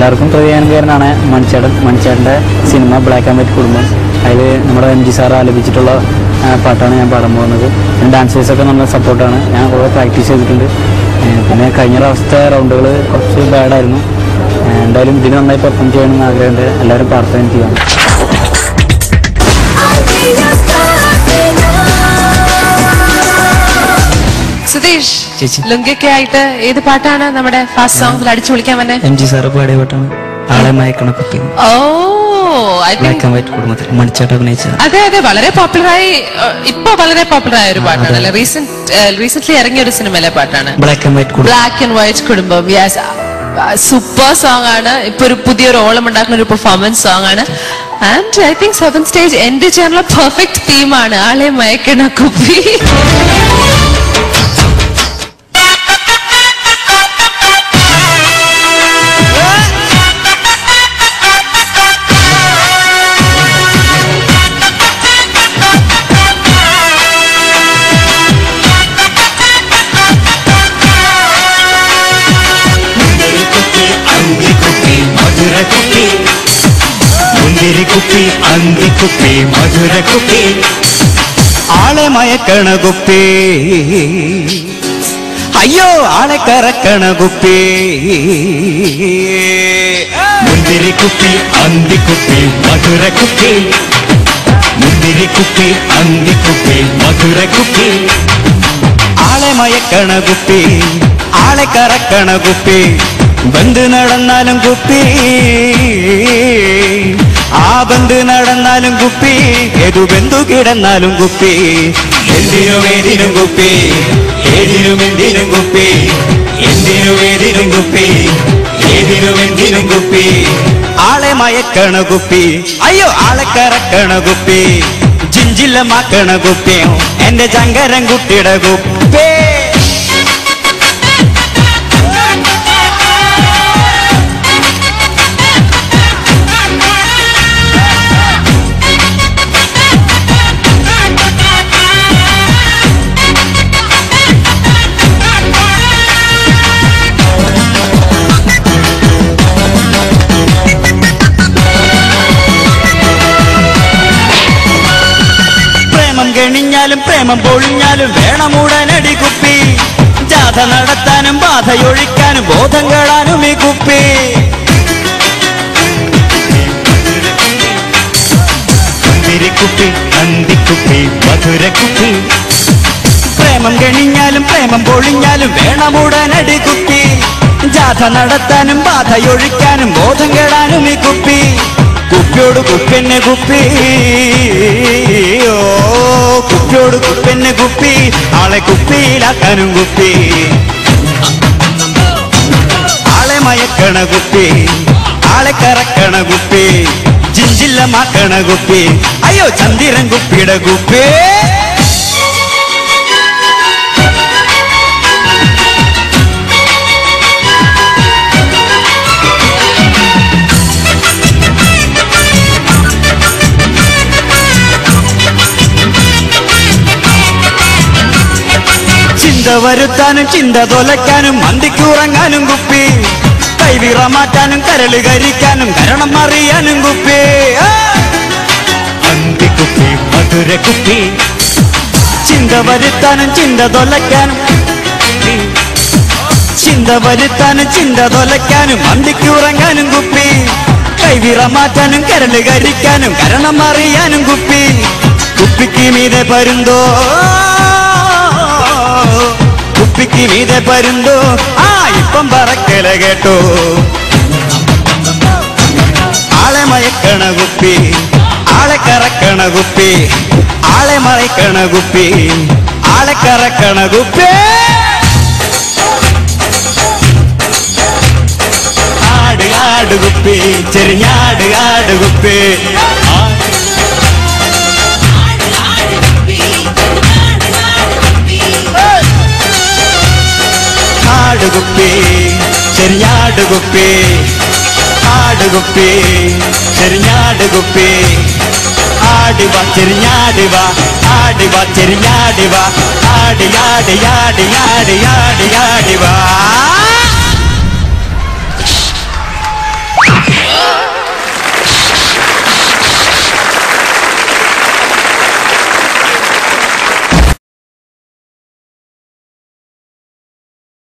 എല്ലാവർക്കും പ്രതികാരനാണ് മണിച്ചേട്ടൻ മണിച്ചേട്ടൻ്റെ സിനിമ ബ്ലാക്ക് ആൻഡ് വൈറ്റ് കുടുംബം അതിൽ നമ്മുടെ എം ജി സാർ ആലപിച്ചിട്ടുള്ള ആ, പാട്ടാണ് ഞാൻ പാടാൻ പോകുന്നത് പിന്നെ ഡാൻസേഴ്സൊക്കെ നല്ല സപ്പോർട്ടാണ് ഞാൻ കുറേ പ്രാക്ടീസ് ചെയ്തിട്ടുണ്ട് ഏ, പിന്നെ കഴിഞ്ഞ പ്രാവശ്യത്തെ റൗണ്ടുകൾ കുറച്ച് ബാഡായിരുന്നു ഏ, എന്തായാലും ഇതിന് നന്നായി പെർഫോം ചെയ്യണമെന്ന് ആഗ്രഹമുണ്ട് എല്ലാവരും പ്രാർത്ഥന ചെയ്യണം സുധീഷ് ചേച്ചി. ലുങ്കിയൊക്കെ ആയിട്ട് ഏത് പാട്ടാണ് നമ്മുടെ ഫാസ്റ്റ് സോങ്ങിൽ അടിച്ചു വിളിക്കാൻ വന്നെ എം ജി സാറ് പാടിയ പാട്ടാണ് ആളെ മയക്കണ കുപ്പി oh I black think and white കുടുംബത്തിൽ മണിച്ചേട്ട അഭിനയിച്ച അതെ അതെ വളരെ പോപ്പുലറായി ഇപ്പൊ വളരെ പോപ്പുലർ ആയ ഒരു പാട്ടാണ് അല്ലെ റീസെന്റ് റീസെന്റ് ഇറങ്ങിയ ഒരു സിനിമയിലെ പാട്ടാണ് ബ്ലാക്ക് ആൻഡ് വൈറ്റ് കുടുംബം ബ്ലാക്ക് ആൻഡ് വൈറ്റ് കുടുംബം യെസ് സൂപ്പർ സോങ് ആണ് ഇപ്പൊ ഒരു പുതിയൊരു ഓളം ഉണ്ടാക്കുന്ന ഒരു പെർഫോമൻസ് സോങ് ആണ് and I think seven stage end ചെയ്യാനുള്ള പെർഫെക്റ്റ് തീമാണ് ആളെ മയക്കണ കുപ്പി കുപ്പി അങ്കി കുപ്പി മധുര കുപ്പി മുന്തിരി കുപ്പി അങ്കി കുപ്പി മധുര കുപ്പി ആളെ മയക്കണ കുപ്പി അയ്യോ ആളെ കറക്കണ കുപ്പി മുന്തിരി കുപ്പി അന്തി കുപ്പി മധുര കുപ്പി മുന്തിരി കുപ്പി അന്തി കുപ്പി മധുര കുപ്പി ആളെ മയക്കണ കുപ്പി ആളെ കറക്കണ കുപ്പി ബന്ദ് നടന്നാലും കുപ്പി ആ ബന്ദ് നടന്നാലും കുപ്പി ഏതു ബന്ധു കിടന്നാലും കുപ്പി എന്തിനും ഏതിനും കുപ്പി ഏതിനും എന്തിനും കുപ്പി എന്തിനും ഏതിനും കുപ്പി ഏതിനും എന്തിനും കുപ്പി ആളെ മയക്കണ കുപ്പി അയ്യോ ആളെ കറക്കണ കുപ്പി ജിഞ്ചില്ലമാക്കണ കുപ്പിയോ എന്റെ ചങ്കരൻ കുട്ടിയുടെ കുപ്പേ പ്രേമം ഗണിഞ്ഞാലും പ്രേമം പൊളിഞ്ഞാലും വേണമുടനടി കുപ്പി ജാഥ നടത്താനും ബാധയൊഴിക്കാനും ബോധം കേടാനും ഈ കുപ്പി കുപ്പി അന്തിക്കുപ്പി മധുരക്കുപ്പി പ്രേമം ഗണിഞ്ഞാലും പ്രേമം പൊളിഞ്ഞാലും വേണമുടനടി കുപ്പി ജാഥ നടത്താനും ബാധയൊഴിക്കാനും ബോധം കേടാനും ഈ കുപ്പി കുപ്പിയോട് കുപ്പിന്നെ കുപ്പി ഓ കുപ്പിയോട് കുപ്പിന്നെ കുപ്പി ആളെ കുപ്പിയിലാക്കാനും കുപ്പി ആളെ മയക്കണ കുപ്പി ആളെ കറക്കണ കുപ്പി ജിഞ്ചില്ലമാക്കണ കുപ്പി അയ്യോ ചന്ദിരൻ കുപ്പിയുടെ കുപ്പി ചിന്ത വരുത്താനും ചിന്ത തൊലയ്ക്കാനും മന്തിക്കുറങ്ങാനും കുപ്പി കൈവിറ മാറ്റാനും കരള് കരിക്കാനും കരണം അറിയാനും കുപ്പി ആ! അന്തിക്കുപ്പി മധുര കുപ്പി ചിന്ത വരുത്താനും ചിന്ത തൊലയ്ക്കാനും കുപ്പി. ചിന്ത വരുത്താനും ചിന്ത തൊലയ്ക്കാനും മന്തിക്കുറങ്ങാനും കുപ്പി കൈവിറ മാറ്റാനും കരള് കരിക്കാനും കരണം അറിയാനും കുപ്പി കുപ്പിക്ക് മീതെ പരുന്തോ കുപ്പിക്ക് മീതെ പരുന്തോ ആ ഇപ്പം പറക്കല കേട്ടോ ആളെ മയക്കണ കുപ്പി ആളെ കറക്കണ കുപ്പി ആളെ മറക്കണ കുപ്പി ആളെ കറക്കണ കുപ്പി ആട് ആട് കുപ്പി ചെറിഞ്ഞാട് ആട് കുപ്പി ആട് ആടുകുപ്പി ചെറിയാടുകുപ്പി ആടുകുപ്പി ചെറിഞ്ഞാടുകുപ്പി ആടിവ ചെറിഞ്ഞാടിവ ആടിവ ചെറിഞ്ഞാടിവ ആടി ആടി ആടി ആടി